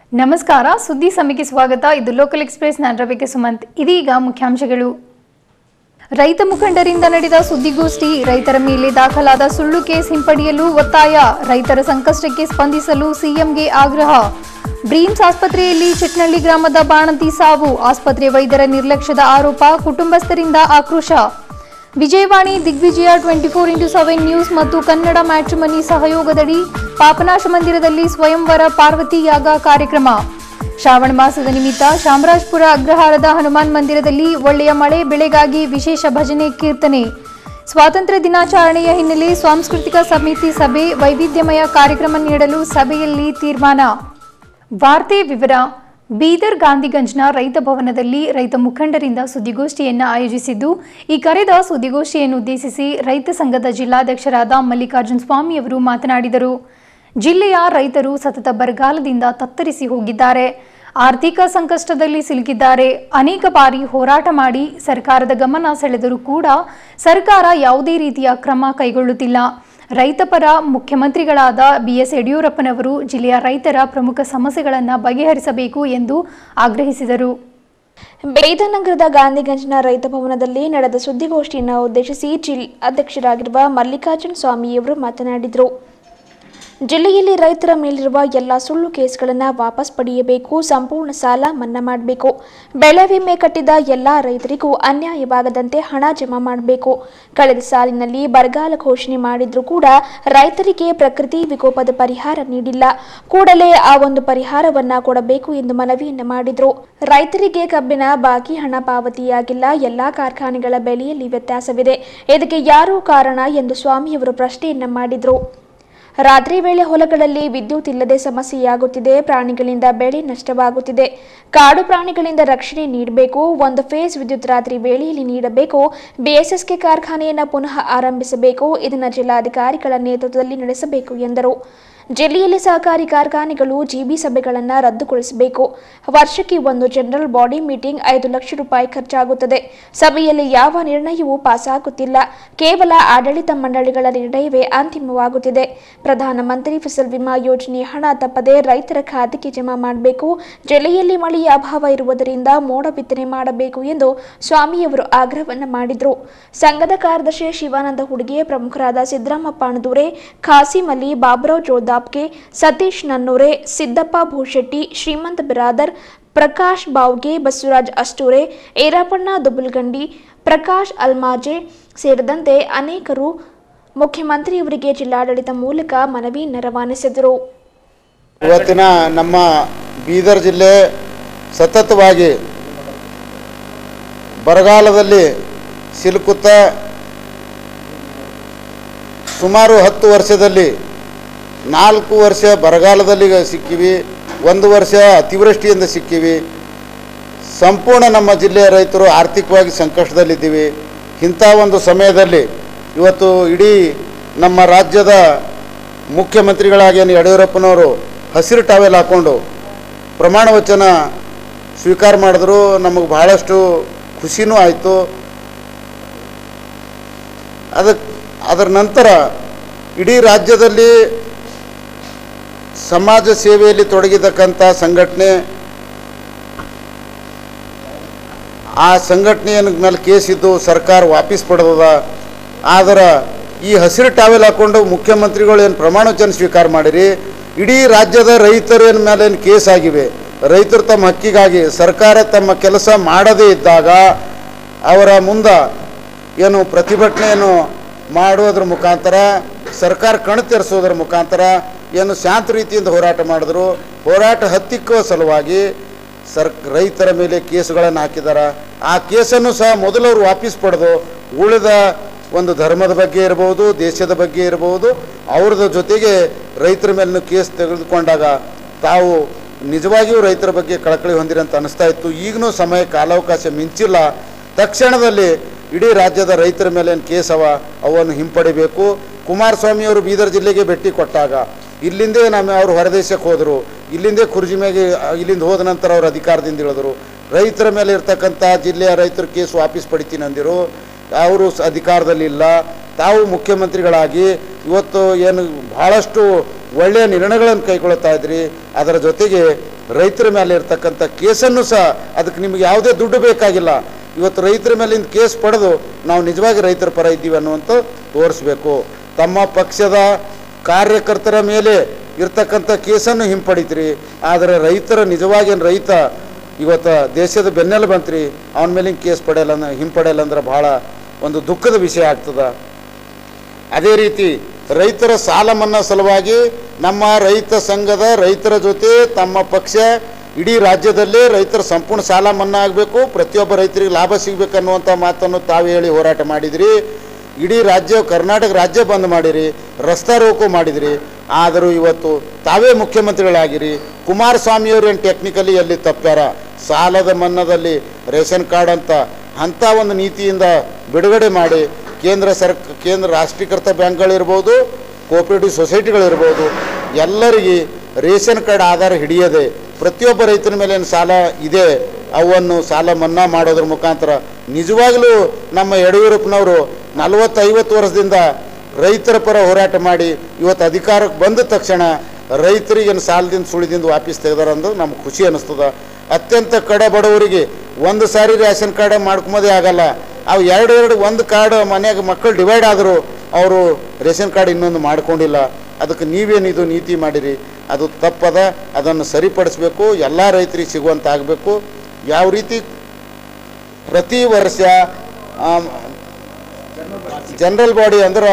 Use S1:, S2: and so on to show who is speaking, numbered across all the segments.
S1: ನಮಸ್ಕಾರ ಸುದ್ದಿ ಸಮಯಕ್ಕೆ ಸ್ವಾಗತ ಇದು ಲೋಕಲ್ ಎಕ್ಸ್ಪ್ರೆಸ್ ನಾನು ರವಿಕೆ ಸುಮಂತ್ ಇದೀಗ ಮುಖ್ಯಾಂಶಗಳು ರೈತ ಮುಖಂಡರಿಂದ ನಡೆದ ಸುದ್ದಿಗೋಷ್ಠಿ ರೈತರ ಮೇಲೆ ದಾಖಲಾದ ಸುಳ್ಳು ಕೇಸ್ ಹಿಂಪಡೆಯಲು ಒತ್ತಾಯ ರೈತರ ಸಂಕಷ್ಟಕ್ಕೆ ಸ್ಪಂದಿಸಲು ಸಿಎಂಗೆ ಆಗ್ರಹ ಬ್ರೀಮ್ಸ್ ಆಸ್ಪತ್ರೆಯಲ್ಲಿ ಚಿಟ್ನಳ್ಳಿ ಗ್ರಾಮದ ಬಾಣಂತಿ ಸಾವು ಆಸ್ಪತ್ರೆ ವೈದ್ಯರ ನಿರ್ಲಕ್ಷ್ಯದ ಆರೋಪ ಕುಟುಂಬಸ್ಥರಿಂದ ಆಕ್ರೋಶ Vijayavani Digvijaya twenty four into seven news ಮತ್ತು ಕನ್ನಡ ಮ್ಯಾಟ್ರಿಮನಿ ಸಹಯೋಗದಡಿ ಪಾಪನಾಶ ಮಂದಿರದಲ್ಲಿ ಸ್ವಯಂವರ ಪಾರ್ವತಿ ಯಾಗ ಕಾರ್ಯಕ್ರಮ ಶ್ರಾವಣ ಮಾಸದ ನಿಮಿತ್ತ ಚಾಮರಾಜಪುರ ಅಗ್ರಹಾರದ ಹನುಮಾನ್ ಮಂದಿರದಲ್ಲಿ ಒಳ್ಳೆಯ ಮಳೆ ಬೆಳೆಗಾಗಿ ವಿಶೇಷ ಭಜನೆ ಕೀರ್ತನೆ ಸ್ವಾತಂತ್ರ್ಯ ದಿನಾಚರಣೆಯ ಹಿನ್ನೆಲೆ ಸಾಂಸ್ಕೃತಿಕ ಸಮಿತಿ ಸಭೆ ವೈವಿಧ್ಯಮಯ ಕಾರ್ಯಕ್ರಮ ನೀಡಲು ಸಭೆಯಲ್ಲಿ ತೀರ್ಮಾನ ವಾರ್ತೆ ವಿವರ ಬೀದರ್ ಗಾಂಧಿಗಂಜ್ನ ರೈತ ಭವನದಲ್ಲಿ ರೈತ ಮುಖಂಡರಿಂದ ಸುದ್ದಿಗೋಷ್ಠಿಯನ್ನು ಆಯೋಜಿಸಿದ್ದು ಈ ಕರೆದ ಸುದ್ದಿಗೋಷ್ಠಿಯನ್ನು ಉದ್ದೇಶಿಸಿ ರೈತ ಸಂಘದ ಜಿಲ್ಲಾಧ್ಯಕ್ಷರಾದ ಮಲ್ಲಿಕಾರ್ಜುನ ಸ್ವಾಮಿ ಅವರು ಮಾತನಾಡಿದರು ಜಿಲ್ಲೆಯ ರೈತರು ಸತತ ಬರಗಾಲದಿಂದ ತತ್ತರಿಸಿ ಹೋಗಿದ್ದಾರೆ ಆರ್ಥಿಕ ಸಂಕಷ್ಟದಲ್ಲಿ ಸಿಲುಕಿದ್ದಾರೆ ಅನೇಕ ಬಾರಿ ಹೋರಾಟ ಮಾಡಿ ಸರ್ಕಾರದ ಗಮನ ಸೆಳೆದರೂ ಕೂಡ ಸರ್ಕಾರ ಯಾವುದೇ ರೀತಿಯ ಕ್ರಮ ಕೈಗೊಳ್ಳುತ್ತಿಲ್ಲ ರೈತಪರ ಮುಖ್ಯಮಂತ್ರಿಗಳಾದ ಬಿಎಸ್ ಯಡಿಯೂರಪ್ಪನವರು ಜಿಲ್ಲೆಯ ರೈತರ ಪ್ರಮುಖ ಸಮಸ್ಯೆಗಳನ್ನು ಬಗೆಹರಿಸಬೇಕು ಎಂದು ಆಗ್ರಹಿಸಿದರು
S2: ಬೇದನಗರದ ಗಾಂಧಿಗಂಜ್ನ ರೈತ ಭವನದಲ್ಲಿ ನಡೆದ ಸುದ್ದಿಗೋಷ್ಠಿಯನ್ನು ಉದ್ದೇಶಿಸಿ ಜಿಲ್ ಅಧ್ಯಕ್ಷರಾಗಿರುವ ಮಲ್ಲಿಕಾರ್ಜುನ ಸ್ವಾಮಿಯವರು ಮಾತನಾಡಿದರು ಜಿಲ್ಲೆಯಲ್ಲಿ ರೈತರ ಮೇಲಿರುವ ಎಲ್ಲ ಸುಳ್ಳು ಕೇಸ್ಗಳನ್ನು ವಾಪಸ್ ಪಡೆಯಬೇಕು ಸಂಪೂರ್ಣ ಸಾಲ ಮನ್ನಾ ಮಾಡಬೇಕು ಬೆಳೆ ವಿಮೆ ಕಟ್ಟಿದ ಎಲ್ಲ ರೈತರಿಗೂ ಅನ್ಯಾಯವಾಗದಂತೆ ಹಣ ಜಮಾ ಮಾಡಬೇಕು ಕಳೆದ ಸಾಲಿನಲ್ಲಿ ಬರಗಾಲ ಘೋಷಣೆ ಮಾಡಿದ್ರೂ ಕೂಡ ರೈತರಿಗೆ ಪ್ರಕೃತಿ ವಿಕೋಪದ ಪರಿಹಾರ ನೀಡಿಲ್ಲ ಕೂಡಲೇ ಆ ಒಂದು ಪರಿಹಾರವನ್ನ ಕೊಡಬೇಕು ಎಂದು ಮನವಿಯನ್ನು ಮಾಡಿದ್ರು ರೈತರಿಗೆ ಕಬ್ಬಿನ ಬಾಕಿ ಹಣ ಪಾವತಿಯಾಗಿಲ್ಲ ಎಲ್ಲಾ ಕಾರ್ಖಾನೆಗಳ ಬೆಲೆಯಲ್ಲಿ ವ್ಯತ್ಯಾಸವಿದೆ ಇದಕ್ಕೆ ಯಾರು ಕಾರಣ ಎಂದು ಸ್ವಾಮಿಯವರು ಪ್ರಶ್ನೆಯನ್ನ ಮಾಡಿದ್ರು ರಾತ್ರಿ ವೇಳೆ ಹೊಲಗಳಲ್ಲಿ ವಿದ್ಯುತ್ ಇಲ್ಲದೆ ಸಮಸ್ಯೆಯಾಗುತ್ತಿದೆ ಪ್ರಾಣಿಗಳಿಂದ ಬೆಳೆ ನಷ್ಟವಾಗುತ್ತಿದೆ ಕಾಡು ಪ್ರಾಣಿಗಳಿಂದ ರಕ್ಷಣೆ ನೀಡಬೇಕು ಒಂದು ಫೇಸ್ ವಿದ್ಯುತ್ ರಾತ್ರಿ ವೇಳೆಯಲ್ಲಿ ನೀಡಬೇಕು ಬಿಎಸ್ಎಸ್ಕೆ ಕಾರ್ಖಾನೆಯನ್ನು ಪುನಃ ಆರಂಭಿಸಬೇಕು ಇದನ್ನು ಜಿಲ್ಲಾಧಿಕಾರಿಗಳ ನೇತೃತ್ವದಲ್ಲಿ ನಡೆಸಬೇಕು ಎಂದರು ಜಿಲ್ಲೆಯಲ್ಲಿ ಸಹಕಾರಿ ಕಾರ್ಖಾನೆಗಳು ಜಿಬಿ ಸಭೆಗಳನ್ನು ರದ್ದುಗೊಳಿಸಬೇಕು ವರ್ಷಕ್ಕೆ ಒಂದು ಜನರಲ್ ಬಾಡಿ ಮೀಟಿಂಗ್ ಐದು ಲಕ್ಷ ರೂಪಾಯಿ ಖರ್ಚಾಗುತ್ತದೆ ಸಭೆಯಲ್ಲಿ ಯಾವ ನಿರ್ಣಯವೂ ಪಾಸಾಗುತ್ತಿಲ್ಲ ಕೇವಲ ಆಡಳಿತ ಮಂಡಳಿಗಳ ನಿರ್ಣಯವೇ ಅಂತಿಮವಾಗುತ್ತಿದೆ ಪ್ರಧಾನಮಂತ್ರಿ ಫಸಲ್ ವಿಮಾ ಯೋಜನೆ ಹಣ ತಪ್ಪದೆ ರೈತರ ಖಾತೆಗೆ ಜಮಾ ಮಾಡಬೇಕು ಜಿಲ್ಲೆಯಲ್ಲಿ ಮಳೆಯ ಅಭಾವ ಇರುವುದರಿಂದ ಮೋಡ ಬಿತ್ತನೆ ಮಾಡಬೇಕು ಎಂದು ಸ್ವಾಮಿಯವರು ಆಗ್ರಹವನ್ನು ಮಾಡಿದರು ಸಂಘದ ಕಾರ್ಯದರ್ಶಿ ಶಿವಾನಂದ ಹುಡುಗೆ ಪ್ರಮುಖರಾದ ಸಿದ್ದರಾಮಪ್ಪ ಅಣದೂರೆ ಖಾಸಿಂ ಅಲಿ ಬಾಬುರಾವ್ ಜೋದಾಬ್ಗೆ ಸತೀಶ್ ನನ್ನೂರೆ ಸಿದ್ದಪ್ಪ ಭೂಶೆಟ್ಟಿ ಶ್ರೀಮಂತ್ ಬಿರಾದರ್ ಪ್ರಕಾಶ್ ಬಾವ್ಗೆ ಬಸವರಾಜ್ ಅಷ್ಟೂರೆ ಏರಪ್ಪಣ್ಣ ದುಬುಲ್ಗಂಡಿ ಪ್ರಕಾಶ್ ಅಲ್ಮಾಜೆ ಸೇರಿದಂತೆ ಅನೇಕರು ಮುಖ್ಯಮಂತ್ರಿಯವರಿಗೆ ಜಿಲ್ಲಾಡಳಿತ ಮೂಲಕ ಮನವಿಯನ್ನು ರವಾನಿಸಿದರು
S3: ಇವತ್ತಿನ ನಮ್ಮ ಬೀದರ್ ಜಿಲ್ಲೆ ಸತತವಾಗಿ ಬರಗಾಲದಲ್ಲಿ ಸಿಲುಕುತ್ತಾ ಸುಮಾರು ಹತ್ತು ವರ್ಷದಲ್ಲಿ ನಾಲ್ಕು ವರ್ಷ ಬರಗಾಲದಲ್ಲಿ ಸಿಕ್ಕಿವಿ ಒಂದು ವರ್ಷ ಅತಿವೃಷ್ಟಿಯಿಂದ ಸಿಕ್ಕಿವಿ ಸಂಪೂರ್ಣ ನಮ್ಮ ಜಿಲ್ಲೆಯ ರೈತರು ಆರ್ಥಿಕವಾಗಿ ಸಂಕಷ್ಟದಲ್ಲಿದ್ದೀವಿ ಇಂಥ ಒಂದು ಸಮಯದಲ್ಲಿ ಇವತ್ತು ಇಡೀ ನಮ್ಮ ರಾಜ್ಯದ ಮುಖ್ಯಮಂತ್ರಿಗಳಾಗಿ ಏನು ಯಡಿಯೂರಪ್ಪನವರು ಹಸಿರು ಟಾವೆಲ್ ಹಾಕ್ಕೊಂಡು ಪ್ರಮಾಣ ವಚನ ಸ್ವೀಕಾರ ಮಾಡಿದ್ರು ನಮಗೆ ಬಹಳಷ್ಟು ಖುಷಿನೂ ಆಯಿತು ಅದಕ್ಕೆ ಅದರ ನಂತರ ಇಡೀ ರಾಜ್ಯದಲ್ಲಿ ಸಮಾಜ ಸೇವೆಯಲ್ಲಿ ತೊಡಗಿರ್ತಕ್ಕಂಥ ಸಂಘಟನೆ ಆ ಸಂಘಟನೆಯ ಮೇಲೆ ಕೇಸ್ ಇದ್ದು ಸರ್ಕಾರ ವಾಪಸ್ ಪಡೆದದ ಆದ್ರೆ ಈ ಹಸಿರು ಟಾವೆಲ್ ಹಾಕ್ಕೊಂಡು ಮುಖ್ಯಮಂತ್ರಿಗಳು ಏನು ಪ್ರಮಾಣ ವಚನ ಸ್ವೀಕಾರ ಮಾಡಿರಿ ಇಡೀ ರಾಜ್ಯದ ರೈತರ ಮೇಲೆ ಏನು ಕೇಸ್ ಆಗಿವೆ ರೈತರು ತಮ್ಮ ಹಕ್ಕಿಗಾಗಿ ಸರ್ಕಾರ ತಮ್ಮ ಕೆಲಸ ಮಾಡದೇ ಇದ್ದಾಗ ಅವರ ಮುಂದೆ ಏನು ಪ್ರತಿಭಟನೆಯನ್ನು ಮಾಡುವುದ್ರ ಮುಖಾಂತರ ಸರ್ಕಾರ ಕಣ್ ತೆರೆಸೋದ್ರ ಮುಖಾಂತರ ಏನು ಶಾಂತ ರೀತಿಯಿಂದ ಹೋರಾಟ ಮಾಡಿದ್ರು ಹೋರಾಟ ಹತ್ತಿಕ್ಕುವ ಸಲುವಾಗಿ ಸರ್ ರೈತರ ಮೇಲೆ ಕೇಸುಗಳನ್ನು ಹಾಕಿದ್ದಾರೆ ಆ ಕೇಸನ್ನು ಸಹ ಮೊದಲವರು ವಾಪಸ್ ಪಡೆದು ಉಳಿದ ಒಂದು ಧರ್ಮದ ಬಗ್ಗೆ ಇರ್ಬೋದು ದೇಶದ ಬಗ್ಗೆ ಇರ್ಬೋದು ಅವ್ರದ ಜೊತೆಗೆ ರೈತರ ಮೇಲೂ ಕೇಸ್ ತೆಗೆದುಕೊಂಡಾಗ ತಾವು ನಿಜವಾಗಿಯೂ ರೈತರ ಬಗ್ಗೆ ಕಳಕಳಿ ಹೊಂದಿರಂತ ಅನಿಸ್ತಾ ಇತ್ತು ಈಗಲೂ ಸಮಯ ಕಾಲಾವಕಾಶ ಮಿಂಚಿಲ್ಲ ತಕ್ಷಣದಲ್ಲಿ ಇಡೀ ರಾಜ್ಯದ ರೈತರ ಮೇಲೆ ಏನು ಕೇಸ್ ಅವ ಅವನ್ನು ಹಿಂಪಡಿಬೇಕು ಕುಮಾರಸ್ವಾಮಿಯವರು ಬೀದರ್ ಜಿಲ್ಲೆಗೆ ಭೇಟಿ ಕೊಟ್ಟಾಗ ಇಲ್ಲಿಂದೇ ನಮ್ಮ ಅವರು ಹೊರದೇಶಕ್ಕೆ ಹೋದರು ಇಲ್ಲಿಂದೇ ಕುರ್ಜಿಮೆಗೆ ಇಲ್ಲಿಂದ ಹೋದ ನಂತರ ಅವರು ಅಧಿಕಾರದಿಂದ ಇಳಿದ್ರು ರೈತರ ಮೇಲೆ ಇರ್ತಕ್ಕಂಥ ಜಿಲ್ಲೆಯ ರೈತರ ಕೇಸ್ ವಾಪಸ್ ಪಡಿತೀನಿ ಅಂದಿರು ಅವರು ಸ- ಅಧಿಕಾರದಲ್ಲಿಲ್ಲ ತಾವು ಮುಖ್ಯಮಂತ್ರಿಗಳಾಗಿ ಇವತ್ತು ಏನು ಬಹಳಷ್ಟು ಒಳ್ಳೆಯ ನಿರ್ಣಯಗಳನ್ನು ಕೈಗೊಳ್ಳುತ್ತಾ ಇದ್ರಿ ಅದರ ಜೊತೆಗೆ ರೈತರ ಮೇಲೆ ಇರ್ತಕ್ಕಂಥ ಕೇಸನ್ನು ಸಹ ಅದಕ್ಕೆ ನಿಮಗೆ ಯಾವುದೇ ದುಡ್ಡು ಬೇಕಾಗಿಲ್ಲ ಇವತ್ತು ರೈತರ ಮೇಲಿಂದ ಕೇಸ್ ಪಡೆದು ನಾವು ನಿಜವಾಗಿ ರೈತರ ಪರ ಇದ್ದೀವಿ ಅನ್ನುವಂಥ ತೋರಿಸ್ಬೇಕು ತಮ್ಮ ಪಕ್ಷದ ಕಾರ್ಯಕರ್ತರ ಮೇಲೆ ಇರ್ತಕ್ಕಂಥ ಕೇಸನ್ನು ಹಿಂಪಡಿತೀರಿ ಆದರೆ ರೈತರ ನಿಜವಾಗಿ ರೈತ ಇವತ್ತು ದೇಶದ ಬೆನ್ನೆಲು ಬಂತ್ರಿ ಅವನ ಮೇಲೆ ಕೇಸ್ ಪಡೆಯಲ್ಲ ಅಂದ್- ಹಿಂಪಡೆಯಲ್ಲ ಅಂದ್ರೆ ಭಾಳ ಒಂದು ದುಃಖದ ವಿಷಯ ಆಗ್ತದೆ ಅದೇ ರೀತಿ ರೈತರ ಸಾಲ ಮನ್ನಾ ಸಲುವಾಗಿ ನಮ್ಮ ರೈತ ಸಂಘದ ರೈತರ ಜೊತೆ ತಮ್ಮ ಪಕ್ಷ ಇಡೀ ರಾಜ್ಯದಲ್ಲೇ ರೈತರ ಸಂಪೂರ್ಣ ಸಾಲ ಮನ್ನಾ ಆಗಬೇಕು ಪ್ರತಿಯೊಬ್ಬ ರೈತರಿಗೆ ಲಾಭ ಸಿಗಬೇಕನ್ನುವಂಥ ಮಾತನ್ನು ತಾವು ಹೇಳಿ ಹೋರಾಟ ಮಾಡಿದಿರಿ ಇಡೀ ರಾಜ್ಯ ಕರ್ನಾಟಕ ರಾಜ್ಯ ಬಂದ್ ಮಾಡಿರಿ ರಸ್ತಾ ರೋಕೋ ಮಾಡಿದಿರಿ ಆದರೂ ಇವತ್ತು ತಾವೇ ಮುಖ್ಯಮಂತ್ರಿಗಳಾಗಿರಿ ಕುಮಾರಸ್ವಾಮಿಯವರು ಏನು ಟೆಕ್ನಿಕಲಿ ಎಲ್ಲಿ ತಪ್ಪ್ಯಾರ ಸಾಲದ ಮನ್ನಾದಲ್ಲಿ ರೇಷನ್ ಕಾರ್ಡ್ ಅಂತ ಅಂಥ ಒಂದು ನೀತಿಯಿಂದ ಬಿಡುಗಡೆ ಮಾಡಿ ಕೇಂದ್ರ ಸರ್ಕ ಕೇಂದ್ರ ರಾಷ್ಟ್ರೀಕೃತ ಬ್ಯಾಂಕ್ಗಳಿರ್ಬೋದು ಕೋಆಪರೇಟಿವ್ ಸೊಸೈಟಿಗಳಿರ್ಬೋದು ಎಲ್ಲರಿಗೆ ರೇಷನ್ ಕಾರ್ಡ್ ಆಧಾರ ಹಿಡಿಯದೆ ಪ್ರತಿಯೊಬ್ಬ ರೈತನ ಮೇಲೆ ಏನು ಸಾಲ ಇದೆ ಅವನ್ನು ಸಾಲ ಮನ್ನಾ ಮಾಡೋದ್ರ ಮುಖಾಂತರ ನಿಜವಾಗಲೂ ನಮ್ಮ ಯಡಿಯೂರಪ್ಪನವರು ನಲವತ್ತೈವತ್ತು ವರ್ಷದಿಂದ ರೈತರ ಪರ ಹೋರಾಟ ಮಾಡಿ ಇವತ್ತು ಅಧಿಕಾರಕ್ಕೆ ಬಂದ ತಕ್ಷಣ ರೈತರಿಗೆ ಏನು ಸಾಲದಿಂದ ಸುಳಿದಿಂದ ವಾಪಸ್ ತೆಗೆದಾರ ಅಂದು ನಮ್ಗೆ ಖುಷಿ ಅನ್ನಿಸ್ತದ ಅತ್ಯಂತ ಕಡ ಬಡವರಿಗೆ ಒಂದು ಸಾರಿ ರೇಷನ್ ಕಾರ್ಡ್ ಮಾಡ್ಕೊಂಬೋದೇ ಆಗಲ್ಲ ಅವು ಎರಡು ಎರಡು ಒಂದು ಕಾರ್ಡ್ ಮನ್ಯಾಗ ಮಕ್ಕಳು ಡಿವೈಡ್ ಆದರು ಅವರು ರೇಷನ್ ಕಾರ್ಡ್ ಇನ್ನೊಂದು ಮಾಡ್ಕೊಂಡಿಲ್ಲ ಅದಕ್ಕೆ ನೀವೇನಿದು ನೀತಿ ಮಾಡಿರಿ ಅದು ತಪ್ಪದ ಅದನ್ನು ಸರಿಪಡಿಸ್ಬೇಕು ಎಲ್ಲ ರೈತರಿಗೆ ಸಿಗುವಂತ ಆಗಬೇಕು ಯಾವ ರೀತಿ ಪ್ರತಿ ವರ್ಷ ಆಮ್, ಜನರಲ್ ಬಾಡಿ ಅಂದ್ರೆ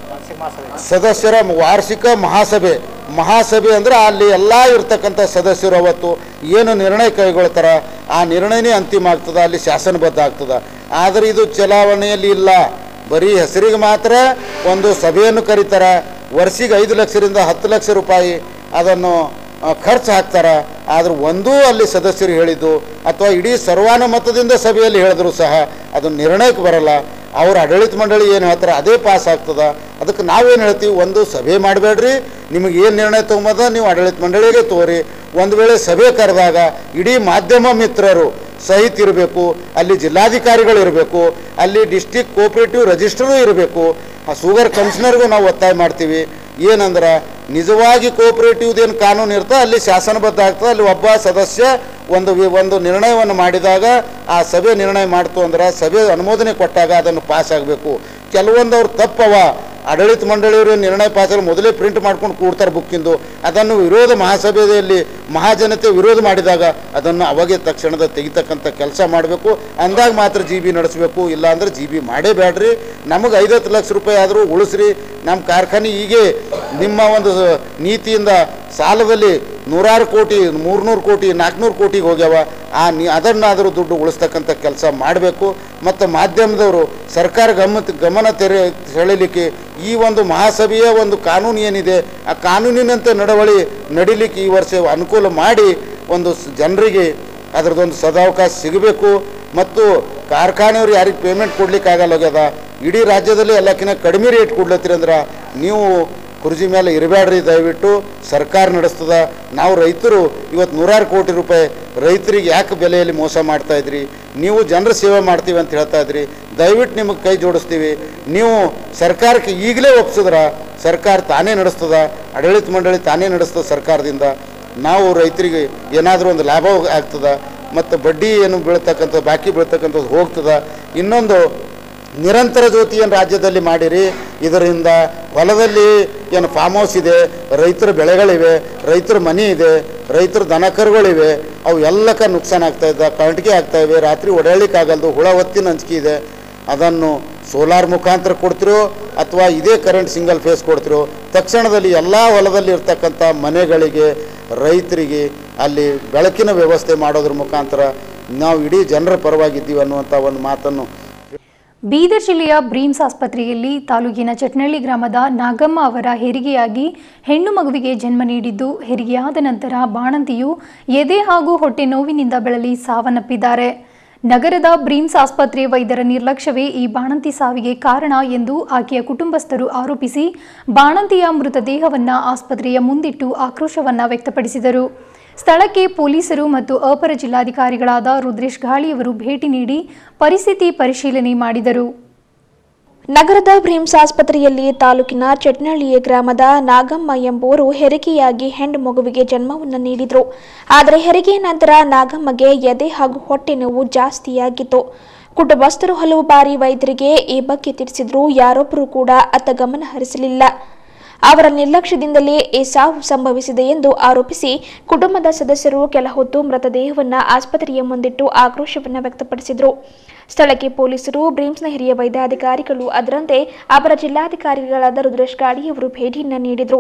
S3: ಸದಸ್ಯರ ವಾರ್ಷಿಕ ಮಹಾಸಭೆ ಮಹಾಸಭೆ ಅಂದ್ರೆ ಅಲ್ಲಿ ಎಲ್ಲ ಇರ್ತಕ್ಕಂಥ ಸದಸ್ಯರು ಅವತ್ತು ಏನು ನಿರ್ಣಯ ಕೈಗೊಳ್ತಾರ ಆ ನಿರ್ಣಯನೇ ಅಂತಿಮ ಆಗ್ತದ ಅಲ್ಲಿ ಶಾಸನಬದ್ಧ ಆಗ್ತದ ಆದರೆ ಇದು ಚಲಾವಣೆಯಲ್ಲಿ ಇಲ್ಲ ಬರೀ ಹೆಸರಿಗೆ ಮಾತ್ರ ಒಂದು ಸಭೆಯನ್ನು ಕರೀತಾರ ವರ್ಷಿಗೆ ಐದು ಲಕ್ಷದಿಂದ ಹತ್ತು ಲಕ್ಷ ರೂಪಾಯಿ ಅದನ್ನು ಆ, ಖರ್ಚು ಹಾಕ್ತಾರ ಆದ್ರೆ ಒಂದೂ ಅಲ್ಲಿ ಸದಸ್ಯರು ಹೇಳಿದ್ದು ಅಥವಾ ಇಡೀ ಸರ್ವಾನುಮತದಿಂದ ಸಭೆಯಲ್ಲಿ ಹೇಳಿದ್ರು ಸಹ ಅದು ನಿರ್ಣಯಕ್ಕೆ ಬರಲ್ಲ ಅವ್ರ ಆಡಳಿತ ಮಂಡಳಿ ಏನು ಹೇಳ್ತಾರೆ ಅದೇ ಪಾಸ್ ಆಗ್ತದ ಅದಕ್ಕೆ ನಾವೇನು ಹೇಳ್ತೀವಿ ಒಂದು ಸಭೆ ಮಾಡಬೇಡ್ರಿ ನಿಮಗೆ ಏನು ನಿರ್ಣಯ ತೊಗೊಂಬದ ನೀವು ಆಡಳಿತ ಮಂಡಳಿಗೆ ತೋರಿ ಒಂದು ವೇಳೆ ಸಭೆ ಕರೆದಾಗ ಇಡೀ ಮಾಧ್ಯಮ ಮಿತ್ರರು ಸಹಿತ ಇರಬೇಕು ಅಲ್ಲಿ ಜಿಲ್ಲಾಧಿಕಾರಿಗಳು ಇರಬೇಕು ಅಲ್ಲಿ ಡಿಸ್ಟಿಕ್ ಕೋಆಪರೇಟಿವ್ ರಿಜಿಸ್ಟರು ಇರಬೇಕು ಆ ಶುಗರ್ ಕಮಿಷನರ್ಗೂ ನಾವು ಒತ್ತಾಯ ಮಾಡ್ತೀವಿ ಏನಂದ್ರೆ ನಿಜವಾಗಿ ಕೋಆಪರೇಟಿವ್ದು ಏನು ಕಾನೂನು ಇರ್ತೋ ಅಲ್ಲಿ ಶಾಸನಬದ್ಧ ಆಗ್ತದೆ ಅಲ್ಲಿ ಒಬ್ಬ ಸದಸ್ಯ ಒಂದು ವಿ- ಒಂದು ನಿರ್ಣಯವನ್ನು ಮಾಡಿದಾಗ ಆ ಸಭೆ ನಿರ್ಣಯ ಮಾಡ್ತು ಅಂದ್ರೆ ಸಭೆ ಅನುಮೋದನೆ ಕೊಟ್ಟಾಗ ಅದನ್ನು ಪಾಸ್ ಆಗಬೇಕು ಕೆಲವೊಂದು ಅವ್ರು ತಪ್ಪವ ಆಡಳಿತ ಮಂಡಳಿಯವರು ನಿರ್ಣಯ ಪಾಸಲ್ಲಿ ಮೊದಲೇ ಪ್ರಿಂಟ್ ಮಾಡ್ಕೊಂಡು ಕೂಡ್ತಾರೆ ಬುಕ್ಕಿಂದು ಅದನ್ನು ವಿರೋಧ ಮಹಾಸಭೆಯಲ್ಲಿ ಮಹಾಜನತೆ ವಿರೋಧ ಮಾಡಿದಾಗ ಅದನ್ನು ಅವಾಗೆ ತಕ್ಷಣದ ತೆಗಿತಕ್ಕಂಥ ಕೆಲಸ ಮಾಡಬೇಕು ಅಂದಾಗ ಮಾತ್ರ ಜಿ ಬಿ ನಡೆಸಬೇಕು ಇಲ್ಲಾಂದ್ರೆ ಜಿ ಬಿ ಮಾಡೇ ಬೇಡ್ರಿ ನಮಗೆ ಐವತ್ತು ಲಕ್ಷ ರೂಪಾಯಿ ಆದರೂ ಉಳಿಸ್ರಿ ನಮ್ಮ ಕಾರ್ಖಾನೆ ಹೀಗೆ ನಿಮ್ಮ ಒಂದು ನೀತಿಯಿಂದ ಸಾಲದಲ್ಲಿ ನೂರಾರು ಕೋಟಿ ಮೂರ್ನೂರು ಕೋಟಿ ನಾಲ್ಕುನೂರು ಕೋಟಿಗೆ ಹೋಗ್ಯಾವ ಆ ನೀ ಅದನ್ನಾದರೂ ದುಡ್ಡು ಉಳಿಸ್ತಕ್ಕಂಥ ಕೆಲಸ ಮಾಡಬೇಕು ಮತ್ತು ಮಾಧ್ಯಮದವರು ಸರ್ಕಾರ ಗಮನ ಗಮನ ತೆರೆ ಸೆಳೆಯಲಿಕ್ಕೆ ಈ ಒಂದು ಮಹಾಸಭೆಯ ಒಂದು ಕಾನೂನು ಏನಿದೆ ಆ ಕಾನೂನಿನಂತೆ ನಡವಳಿ ನಡಿಲಿಕ್ಕೆ ಈ ವರ್ಷ ಅನುಕೂಲ ಮಾಡಿ ಒಂದು ಸ್- ಜನರಿಗೆ ಅದರದೊಂದು ಸದಾವಕಾಶ ಸಿಗಬೇಕು ಮತ್ತು ಕಾರ್ಖಾನೆಯವ್ರು ಯಾರಿಗೆ ಪೇಮೆಂಟ್ ಕೊಡ್ಲಿಕ್ಕೆ ಆಗಲ್ಲ ಹೋಗ್ಯದ ಇಡೀ ರಾಜ್ಯದಲ್ಲಿ ಎಲ್ಲಕ್ಕಿಂತ ಕಡಿಮೆ ರೇಟ್ ಕೊಡ್ಲತ್ತೀರಿ ಅಂದ್ರೆ ನೀವು ಕುರ್ಜಿ ಮೇಲೆ ಇರಬೇಡ್ರಿ ದಯವಿಟ್ಟು ಸರ್ಕಾರ ನಡೆಸ್ತದ ನಾವು ರೈತರು ಇವತ್ತು ನೂರಾರು ಕೋಟಿ ರೂಪಾಯಿ ರೈತರಿಗೆ ಯಾಕೆ ಬೆಲೆಯಲ್ಲಿ ಮೋಸ ಮಾಡ್ತಾ ಇದ್ರಿ ನೀವು ಜನರ ಸೇವೆ ಮಾಡ್ತೀವಿ ಅಂತ ಹೇಳ್ತಾ ಇದ್ರಿ ದಯವಿಟ್ಟು ನಿಮಗೆ ಕೈ ಜೋಡಿಸ್ತೀವಿ ನೀವು ಸರ್ಕಾರಕ್ಕೆ ಈಗಲೇ ಒಪ್ಸಿದ್ರ ಸರ್ಕಾರ ತಾನೇ ನಡೆಸ್ತದ ಆಡಳಿತ ಮಂಡಳಿ ತಾನೇ ನಡೆಸ್ತದ ಸರ್ಕಾರದಿಂದ ನಾವು ರೈತರಿಗೆ ಏನಾದರೂ ಒಂದು ಲಾಭ ಆಗ್ತದ ಮತ್ತು ಬಡ್ಡಿ ಏನು ಬೀಳ್ತಕ್ಕಂಥ ಬಾಕಿ ಬೀಳ್ತಕ್ಕಂಥದ್ದು ಹೋಗ್ತದ ಇನ್ನೊಂದು ನಿರಂತರ ಜ್ಯೋತಿಯನ್ನು ರಾಜ್ಯದಲ್ಲಿ ಮಾಡಿರಿ ಇದರಿಂದ ಹೊಲದಲ್ಲಿ ಏನು ಫಾರ್ಮ್ ಹೌಸ್ ಇದೆ ರೈತರ ಬೆಳೆಗಳಿವೆ ರೈತರ ಮನೆ ಇದೆ ರೈತರ ದನ ಕರುಗಳಿವೆ ಅವು ಎಲ್ಲಕ್ಕ ನುಕ್ಸಾನ್ ಆಗ್ತಾ ಇದೆ ಕರೆಂಟ್ಗೆ ಆಗ್ತಾ ಇವೆ ರಾತ್ರಿ ಓಡಾಡ್ಲಿಕ್ಕೆ ಆಗಲ್ದು ಹುಳ ಹೊತ್ತಿನ ಹಂಚಿಕೆ ಇದೆ ಅದನ್ನು ಸೋಲಾರ್ ಮುಖಾಂತರ ಕೊಡ್ತಿರೋ ಅಥವಾ ಇದೇ ಕರೆಂಟ್ ಸಿಂಗಲ್ ಫೇಸ್ ಕೊಡ್ತಿರೋ ತಕ್ಷಣದಲ್ಲಿ ಎಲ್ಲ ಹೊಲದಲ್ಲಿ ಇರ್ತಕ್ಕಂಥ ಮನೆಗಳಿಗೆ ರೈತರಿಗೆ ಅಲ್ಲಿ ಬೆಳಕಿನ ವ್ಯವಸ್ಥೆ ಮಾಡೋದ್ರ ಮುಖಾಂತರ ನಾವು ಇಡೀ ಜನರ ಪರವಾಗಿದ್ದೀವಿ ಅನ್ನುವಂಥ ಒಂದು ಮಾತನ್ನು
S1: ಬೀದರ್ ಜಿಲ್ಲೆಯ ಬ್ರೀಮ್ಸ್ ಆಸ್ಪತ್ರೆಯಲ್ಲಿ ತಾಲೂಕಿನ ಚಟ್ನಳ್ಳಿ ಗ್ರಾಮದ ನಾಗಮ್ಮ ಅವರ ಹೆರಿಗೆಯಾಗಿ ಹೆಣ್ಣು ಮಗುವಿಗೆ ಜನ್ಮ ನೀಡಿದ್ದು ಹೆರಿಗೆಯಾದ ನಂತರ ಬಾಣಂತಿಯು ಎದೆ ಹಾಗೂ ಹೊಟ್ಟೆ ನೋವಿನಿಂದ ಬಳಲಿ ಸಾವನ್ನಪ್ಪಿದ್ದಾರೆ ನಗರದ ಬ್ರೀಮ್ಸ್ ಆಸ್ಪತ್ರೆ ವೈದ್ಯರ ನಿರ್ಲಕ್ಷ್ಯವೇ ಈ ಬಾಣಂತಿ ಸಾವಿಗೆ ಕಾರಣ ಎಂದು ಆಕೆಯ ಕುಟುಂಬಸ್ಥರು ಆರೋಪಿಸಿ ಬಾಣಂತಿಯ ಮೃತದೇಹವನ್ನ ಆಸ್ಪತ್ರೆಯ ಮುಂದಿಟ್ಟು ಆಕ್ರೋಶವನ್ನ ವ್ಯಕ್ತಪಡಿಸಿದರು ಸ್ಥಳಕ್ಕೆ ಪೊಲೀಸರು ಮತ್ತು ಅಪರ ಜಿಲ್ಲಾಧಿಕಾರಿಗಳಾದ ರುದ್ರೇಶ್ ಘಾಳಿಯವರು ಭೇಟಿ ನೀಡಿ ಪರಿಸ್ಥಿತಿ ಪರಿಶೀಲನೆ ಮಾಡಿದರು
S2: ನಗರದ ಬ್ರಿಮ್ಸ್ ಆಸ್ಪತ್ರೆಯಲ್ಲಿ ತಾಲೂಕಿನ ಚಟ್ನಳ್ಳಿಯ ಗ್ರಾಮದ ನಾಗಮ್ಮ ಎಂಬುವರು ಹೆರಿಗೆಯಾಗಿ ಹೆಣ್ಣು ಮಗುವಿಗೆ ಜನ್ಮವನ್ನು ನೀಡಿದರು ಆದರೆ ಹೆರಿಗೆಯ ನಂತರ ನಾಗಮ್ಮಗೆ ಎದೆ ಹಾಗೂ ಹೊಟ್ಟೆ ನೋವು ಜಾಸ್ತಿಯಾಗಿತ್ತು ಕುಟುಂಬಸ್ಥರು ಹಲವು ಬಾರಿ ವೈದ್ಯರಿಗೆ ಈ ಬಗ್ಗೆ ತಿಳಿಸಿದ್ರು ಯಾರೊಬ್ಬರೂ ಕೂಡ ಅತ್ತ ಗಮನ ಹರಿಸಲಿಲ್ಲ ಅವರ ನಿರ್ಲಕ್ಷ್ಯದಿಂದಲೇ ಈ ಸಾವು ಸಂಭವಿಸಿದೆ ಎಂದು ಆರೋಪಿಸಿ ಕುಟುಂಬದ ಸದಸ್ಯರು ಕೆಲ ಹೊತ್ತು ಮೃತದೇಹವನ್ನು ಆಸ್ಪತ್ರೆಯ ಮುಂದಿಟ್ಟು ಆಕ್ರೋಶವನ್ನು ವ್ಯಕ್ತಪಡಿಸಿದರು ಸ್ಥಳಕ್ಕೆ ಪೊಲೀಸರು ಬ್ರೀಮ್ಸ್ನ ಹಿರಿಯ ವೈದ್ಯಾಧಿಕಾರಿಗಳು ಅದರಂತೆ ಅವರ ಜಿಲ್ಲಾಧಿಕಾರಿಗಳಾದ ರುದ್ರೇಶ್ ಗಾಡಿಯವರು ಭೇಟಿಯನ್ನು ನೀಡಿದರು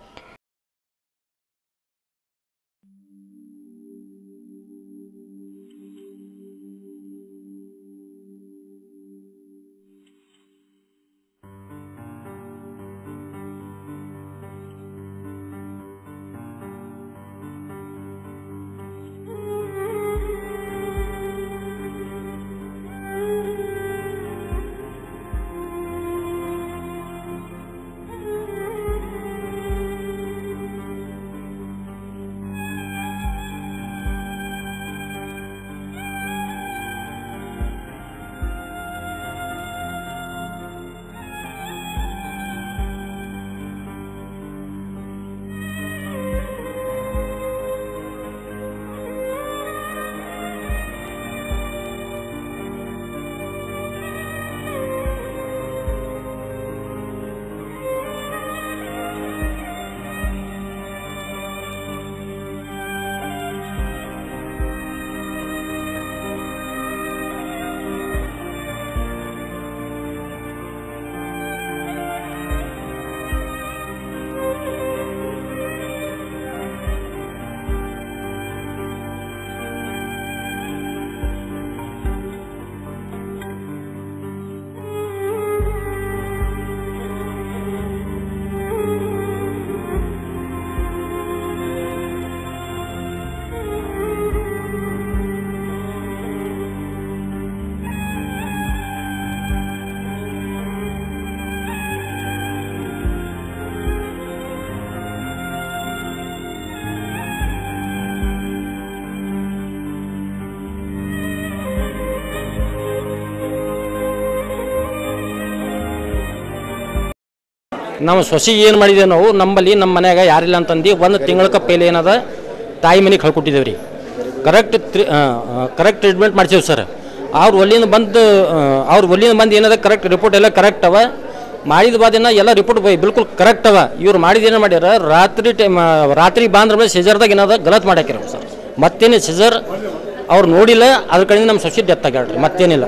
S4: ನಾವು ಸೊಸಿ ಏನು ಮಾಡಿದ್ದೇವೆ ನಾವು ನಮ್ಮಲ್ಲಿ ನಮ್ಮ ಮನ್ಯಾಗ ಯಾರಿಲ್ಲ ಅಂತಂದು ಒಂದು ತಿಂಗಳ ಪೈಲೆ ಏನದ ತಾಯಿ ಮನೆಗೆ ಕಳ್ಕೊಟ್ಟಿದ್ದೇವೆ ರೀ ಕರೆಕ್ಟ್ ತ್ರಿ ಕರೆಕ್ಟ್ ಟ್ರೀಟ್ಮೆಂಟ್ ಮಾಡ್ಸೇವೆ ಸರ್ ಅವ್ರು ಒಲ್ಲಿಂದ ಬಂದು ಅವ್ರ ಒಲ್ಲಿಂದ ಬಂದು ಏನದ ಕರೆಕ್ಟ್ ರಿಪೋರ್ಟ್ ಎಲ್ಲ ಕರೆಕ್ಟ್ ಅವ ಮಾಡಿದ ಬಾದಿನ ಎಲ್ಲ ರಿಪೋರ್ಟ್ ಬಿಲ್ಕುಲ್ ಕರೆಕ್ಟ್ ಅವ ಇವ್ರು ಮಾಡಿದ ಏನು ಮಾಡ್ಯಾರ ರಾತ್ರಿ ಟೈಮ್ ರಾತ್ರಿ ಬಾಂದ್ರ ಮೇಲೆ ಸಿಜರ್ದಾಗ ಏನದ ಗಲತ್ ಮಾಡ್ಯಾಕಿರ ಸರ್ ಮತ್ತೇನು ಸಿಜರ್ ಅವ್ರು ನೋಡಿಲ್ಲ ಅದ್ರ ಕಡೆಯಿಂದ ನಮ್ಮ ಸೊಸಿ ಡೆತ್ ಆಗ್ಯಾಳ್ರಿ ಮತ್ತೇನಿಲ್ಲ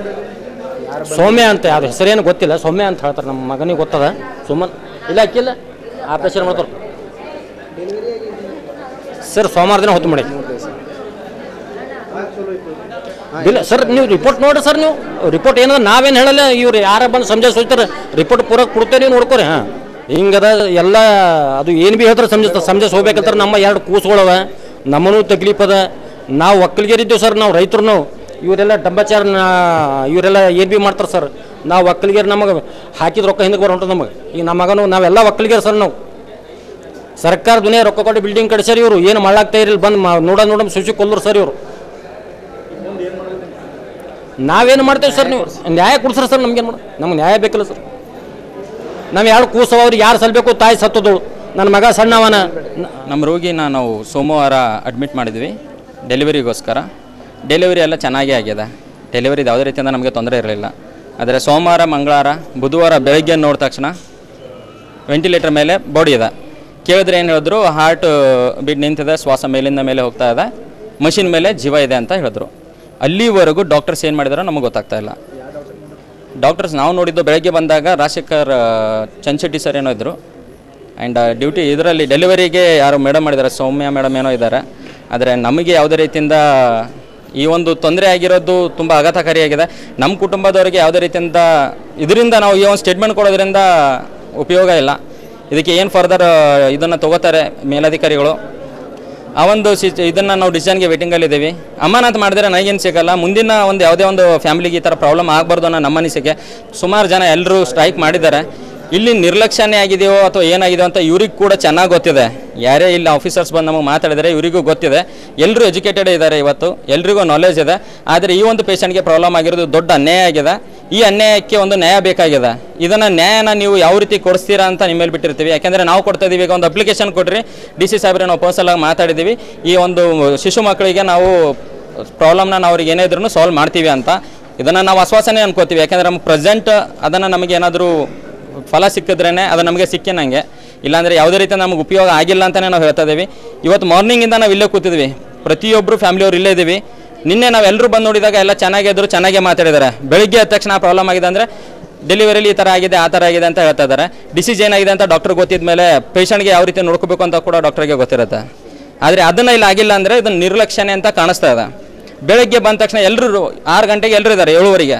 S4: ಸೌಮ್ಯ ಅಂತ ಅದು ಹೆಸರೇನು ಗೊತ್ತಿಲ್ಲ ಸೌಮ್ಯ ಅಂತ ಹೇಳ್ತಾರೆ ನಮ್ಮ ಮಗನಿಗೆ ಗೊತ್ತದ ಸುಮ್ಮನ್ ಇಲ್ಲ ಅಕ್ಕಿಲ್ಲ ಆಪರೇಷನ್ ಮಾಡ್ತಾರೆ ಸರ್ ಸೋಮವಾರ ದಿನ ಹೊತ್ತು ಮಾಡಿ ಇಲ್ಲ ಸರ್ ನೀವು ರಿಪೋರ್ಟ್ ನೋಡ್ರಿ ಸರ್ ನೀವು ರಿಪೋರ್ಟ್ ಏನದ ನಾವೇನು ಹೇಳಲ್ಲ ಇವ್ರು ಯಾರ ಬಂದು ಸಂಜೆ ಸೋಚ್ತಾರೆ ರಿಪೋರ್ಟ್ ಪೂರ ಕೊಡ್ತೇವೆ ನೀವು ನೋಡ್ಕೊರಿ ಹಾಂ ಹಿಂಗದ ಎಲ್ಲ ಅದು ಏನು ಭೀ ಹೇಳ್ತಾರೆ ಸಂಜೆ ಸಂಜೆ ಹೋಗ್ಬೇಕಂತಾರೆ ನಮ್ಮ ಎರಡು ಕೂಸುಗಳವ ನಮ್ಮನೂ ತಕ್ಲೀಫ್ ಅದ ನಾವು ಒಕ್ಕಲಿಗರಿದ್ದೀವಿ ಸರ್ ನಾವು ರೈತರು ನಾವು ಇವರೆಲ್ಲ ಡಂಬಾಚಾರ ಇವರೆಲ್ಲ ಏನು ಭೀ ಮಾಡ್ತಾರೆ ಸರ್ ನಾವು ಒಕ್ಕಲಿಗರು ನಮಗೆ ಹಾಕಿದ ರೊಕ್ಕ ಹಿಂದಕ್ಕೆ ಬರೋ ಹೊಂಟದ ನಮಗೆ ಈಗ ನಮ್ಮ ಮಗನು ನಾವೆಲ್ಲ ಒಕ್ಕಲಿಗರು ಸರ್ ನಾವು ಸರ್ಕಾರ ದುನಿಯಾ ರೊಕ್ಕ ಕೊಟ್ಟು ಬಿಲ್ಡಿಂಗ್ ಕಟ್ಸ್ಯಾರ ಇವರು ಏನು ಮಾಡ್ಲಾಗ್ತಾ ಇರಲಿ ಬಂದು ಮಾ ನೋಡ ನೋಡ ಸುಶಿ ಕೊಲ್ಲರು ಸರ್ ಇವರು ನಾವೇನು ಮಾಡ್ತೇವೆ ಸರ್ ನೀವು ನ್ಯಾಯ ಕೊಡ್ಸ್ರಿ ಸರ್ ನಮ್ಗೇನು ಮಾಡ ನಮ್ಗೆ ನ್ಯಾಯ ಬೇಕಲ್ಲ ಸರ್ ನಾವು ಯಾರು ಕೂಸವ ಅವ್ರಿಗೆ ಯಾರು ಸಲ್ಬೇಕು ತಾಯಿ ಸತ್ತದಳು ನನ್ನ ಮಗ ಸಣ್ಣವನ
S5: ನಮ್ಮ ರೋಗಿನ ನಾವು ಸೋಮವಾರ ಅಡ್ಮಿಟ್ ಮಾಡಿದ್ವಿ ಡೆಲಿವರಿಗೋಸ್ಕರ ಡೆಲಿವರಿ ಎಲ್ಲ ಚೆನ್ನಾಗೇ ಆಗ್ಯದ ಡೆಲಿವರಿದು ಯಾವುದೇ ರೀತಿಯಿಂದ ನಮಗೆ ತೊಂದರೆ ಇರಲಿಲ್ಲ ಆದರೆ ಸೋಮವಾರ ಮಂಗಳವಾರ ಬುಧವಾರ ಬೆಳಗ್ಗೆ ನೋಡಿದ ತಕ್ಷಣ ವೆಂಟಿಲೇಟರ್ ಮೇಲೆ ಬಾಡಿ ಇದೆ ಕೇಳಿದ್ರೆ ಏನು ಹೇಳಿದ್ರು ಹಾರ್ಟ್ ಬಿಡ್ ನಿಂತಿದೆ ಶ್ವಾಸ ಮೇಲಿಂದ ಮೇಲೆ ಹೋಗ್ತಾ ಇದೆ ಮಷಿನ್ ಮೇಲೆ ಜೀವ ಇದೆ ಅಂತ ಹೇಳಿದ್ರು ಅಲ್ಲಿವರೆಗೂ ಡಾಕ್ಟರ್ಸ್ ಏನು ಮಾಡಿದಾರೋ ನಮಗೆ ಗೊತ್ತಾಗ್ತಾ ಇಲ್ಲ ಡಾಕ್ಟರ್ಸ್ ನಾವು ನೋಡಿದ್ದು ಬೆಳಗ್ಗೆ ಬಂದಾಗ ರಾಜಶೇಖರ್ ಚಂಚೆಟ್ಟಿ ಸರ್ ಏನೋ ಇದ್ದರು ಆ್ಯಂಡ್ ಡ್ಯೂಟಿ ಇದರಲ್ಲಿ ಡೆಲಿವರಿಗೆ ಯಾರೋ ಮೇಡಮ್ ಮಾಡಿದ್ದಾರೆ ಸೌಮ್ಯ ಮೇಡಮ್ ಏನೋ ಇದ್ದಾರೆ ಆದರೆ ನಮಗೆ ಯಾವುದೇ ರೀತಿಯಿಂದ ಈ ಒಂದು ತೊಂದರೆ ಆಗಿರೋದು ತುಂಬ ಆಘಾತಕಾರಿಯಾಗಿದೆ ನಮ್ಮ ಕುಟುಂಬದವರಿಗೆ ಯಾವುದೇ ರೀತಿಯಿಂದ ಇದರಿಂದ ನಾವು ಈ ಒಂದು ಸ್ಟೇಟ್ಮೆಂಟ್ ಕೊಡೋದ್ರಿಂದ ಉಪಯೋಗ ಇಲ್ಲ ಇದಕ್ಕೆ ಏನು ಫರ್ದರ್ ಇದನ್ನು ತಗೋತಾರೆ ಮೇಲಧಿಕಾರಿಗಳು ಆ ಒಂದು ಸಿ ಇದನ್ನು ನಾವು ಡಿಸಿಷನ್ಗೆ ವೇಟಿಂಗಲ್ಲಿ ಇದ್ದೀವಿ ಅಮಾನತ್ ಮಾಡಿದ್ರೆ ನನಗೇನು ಸಿಗಲ್ಲ ಮುಂದಿನ ಒಂದು ಯಾವುದೇ ಒಂದು ಫ್ಯಾಮಿಲಿಗೆ ಈ ಥರ ಪ್ರಾಬ್ಲಮ್ ಆಗಬಾರ್ದು ಅನ್ನೋ ನಮ್ಮ ಅನಿಸಿಕೆ ಸುಮಾರು ಜನ ಎಲ್ಲರೂ ಸ್ಟ್ರೈಕ್ ಮಾಡಿದ್ದಾರೆ ಇಲ್ಲಿ ನಿರ್ಲಕ್ಷ್ಯನೇ ಆಗಿದೆಯೋ ಅಥವಾ ಏನಾಗಿದೆಯೋ ಅಂತ ಇವ್ರಿಗೆ ಕೂಡ ಚೆನ್ನಾಗಿ ಗೊತ್ತಿದೆ ಯಾರೇ ಇಲ್ಲಿ ಆಫೀಸರ್ಸ್ ಬಂದು ನಮಗೆ ಮಾತಾಡಿದರೆ ಇವರಿಗೂ ಗೊತ್ತಿದೆ ಎಲ್ಲರೂ ಎಜುಕೇಟೆಡ್ ಇದ್ದಾರೆ ಇವತ್ತು ಎಲ್ರಿಗೂ ನಾಲೆಜ್ ಇದೆ ಆದರೆ ಈ ಒಂದು ಪೇಷಂಟ್ಗೆ ಪ್ರಾಬ್ಲಮ್ ಆಗಿರೋದು ದೊಡ್ಡ ಅನ್ಯಾಯ ಆಗಿದೆ ಈ ಅನ್ಯಾಯಕ್ಕೆ ಒಂದು ನ್ಯಾಯ ಬೇಕಾಗಿದೆ ಇದನ್ನು ನ್ಯಾಯನ ನೀವು ಯಾವ ರೀತಿ ಕೊಡಿಸ್ತೀರಾ ಅಂತ ನಿಮ್ಮ ಮೇಲೆ ಬಿಟ್ಟಿರ್ತೀವಿ ಯಾಕೆಂದರೆ ನಾವು ಕೊಡ್ತಾ ಇದೀವಿ ಈಗ ಒಂದು ಅಪ್ಲಿಕೇಶನ್ ಕೊಡ್ರಿ ಡಿ ಸಿ ಸಾಹೇಬ್ರೆ ನಾವು ಪರ್ಸನಲ್ ಆಗಿ ಮಾತಾಡಿದ್ದೀವಿ ಈ ಒಂದು ಶಿಶು ಮಕ್ಕಳಿಗೆ ನಾವು ಪ್ರಾಬ್ಲಮ್ನ ನಾವು ಅವ್ರಿಗೆ ಏನೇ ಇದ್ರೂ ಸಾಲ್ವ್ ಮಾಡ್ತೀವಿ ಅಂತ ಇದನ್ನು ನಾವು ಆಶ್ವಾಸನೆ ಅನ್ಕೋತೀವಿ ಯಾಕೆಂದರೆ ನಮ್ಮ ಪ್ರೆಸೆಂಟ್ ಅದನ್ನು ನಮಗೆ ಏನಾದರೂ ಫಲ ಸಿಕ್ಕಿದ್ರೇ ಅದು ನಮಗೆ ಸಿಕ್ಕಿನಂಗೆ ಇಲ್ಲಾಂದರೆ ಯಾವುದೇ ರೀತಿ ನಮಗೆ ಉಪಯೋಗ ಆಗಿಲ್ಲ ಅಂತಲೇ ನಾವು ಹೇಳ್ತಾ ಇದ್ದೀವಿ ಇವತ್ತು ಮಾರ್ನಿಂಗಿಂದ ನಾವು ಇಲ್ಲೇ ಕೂತಿದ್ವಿ ಪ್ರತಿಯೊಬ್ಬರು ಫ್ಯಾಮಿಲಿಯವ್ರು ಇಲ್ಲೇ ಇದ್ದೀವಿ ನಿನ್ನೆ ನಾವೆಲ್ಲರೂ ಬಂದು ನೋಡಿದಾಗ ಎಲ್ಲ ಚೆನ್ನಾಗಿದ್ರು ಚೆನ್ನಾಗೇ ಮಾತಾಡಿದ್ದಾರೆ ಬೆಳಿಗ್ಗೆ ಎದ್ದ ತಕ್ಷಣ ಪ್ರಾಬ್ಲಮ್ ಆಗಿದೆ ಅಂದರೆ ಡೆಲಿವರಿಲಿ ಈ ಥರ ಆಗಿದೆ ಆ ಥರ ಆಗಿದೆ ಅಂತ ಹೇಳ್ತಾ ಇದ್ದಾರೆ ಡಿಸೀಸ್ ಏನಾಗಿದೆ ಅಂತ ಡಾಕ್ಟರ್ ಗೊತ್ತಿದ ಮೇಲೆ ಪೇಷಂಟ್ಗೆ ಯಾವ ರೀತಿ ನೋಡ್ಕೋಬೇಕು ಅಂತ ಕೂಡ ಡಾಕ್ಟರ್ಗೆ ಗೊತ್ತಿರುತ್ತೆ ಆದರೆ ಅದನ್ನು ಇಲ್ಲಿ ಆಗಿಲ್ಲ ಅಂದರೆ ಇದನ್ನು ನಿರ್ಲಕ್ಷ್ಯನೆ ಅಂತ ಕಾಣಿಸ್ತಾ ಇದೆ ಬೆಳಗ್ಗೆ ಬಂದ ತಕ್ಷಣ ಎಲ್ಲರೂ ಆರು ಗಂಟೆಗೆ ಎಲ್ಲರೂ ಇದ್ದಾರೆ ಏಳುವರೆಗೆ